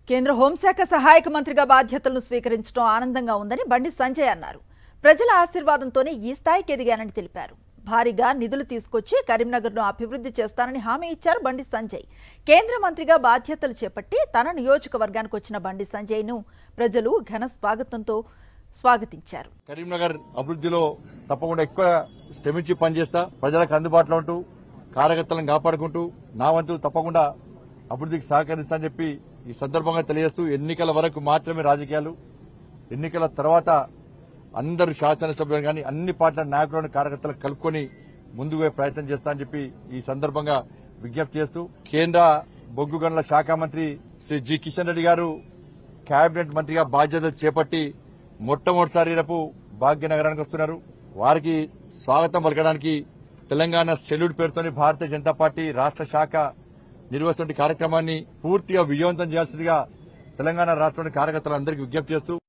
కేంద్ర హోంశాఖ సహాయక మంత్రిగా బాధ్యతలను స్వీకరించడం ఆనందంగా ఉందని బండి సంజయ్ అన్నారు ప్రజల ఆశీర్వాదంతోనే ఈ స్థాయికి ఎదిగానని తెలిపారు భారీగా నిధులు తీసుకొచ్చి కరీంనగర్ను అభివృద్ధి చేస్తానని హామీ ఇచ్చారు బండి సంజయ్ కేంద్ర మంత్రిగా బాధ్యతలు చేపట్టి తన నియోజకవర్గానికి వచ్చిన బండి సంజయ్ను ప్రజలు ఘన స్వాగతంతో స్వాగతించారు కరీంనగర్ అభివృద్ధిలో తప్పకుండా ఎక్కువ శ్రమించి పనిచేస్తా ప్రజలకు అందుబాటులో ఉంటూ కార్యకర్తలను కాపాడుకుంటూ నా వంతు తప్పకుండా అభివృద్ధికి సహకరిస్తా అని చెప్పి ఈ సందర్భంగా తెలియజేస్తూ ఎన్నికల వరకు మాత్రమే రాజకీయాలు ఎన్నికల తర్వాత అందరు శాసనసభ్యులు కానీ అన్ని పార్టీల నాయకులను కార్యకర్తలను కలుపుకొని ముందుకు పోయే ప్రయత్నం చేస్తా అని చెప్పి ఈ సందర్భంగా విజ్ఞప్తి చేస్తూ కేంద్ర బొగ్గు గనుల శాఖ మంత్రి శ్రీ జి కిషన్ రెడ్డి గారు కేబినెట్ మంత్రిగా బాధ్యత చేపట్టి మొట్టమొదటిసారి రేపు భాగ్యనగరానికి వస్తున్నారు వారికి స్వాగతం పలకడానికి తెలంగాణ సెల్యూట్ పేరుతోని భారతీయ జనతా పార్టీ రాష్ట్ర శాఖ నిర్వహిస్తున్న కార్యక్రమాన్ని పూర్తిగా విజయవంతం చేయాల్సిందిగా తెలంగాణ రాష్ట్రంలోని కార్యకర్తలందరికీ విజ్ఞప్తి చేస్తూ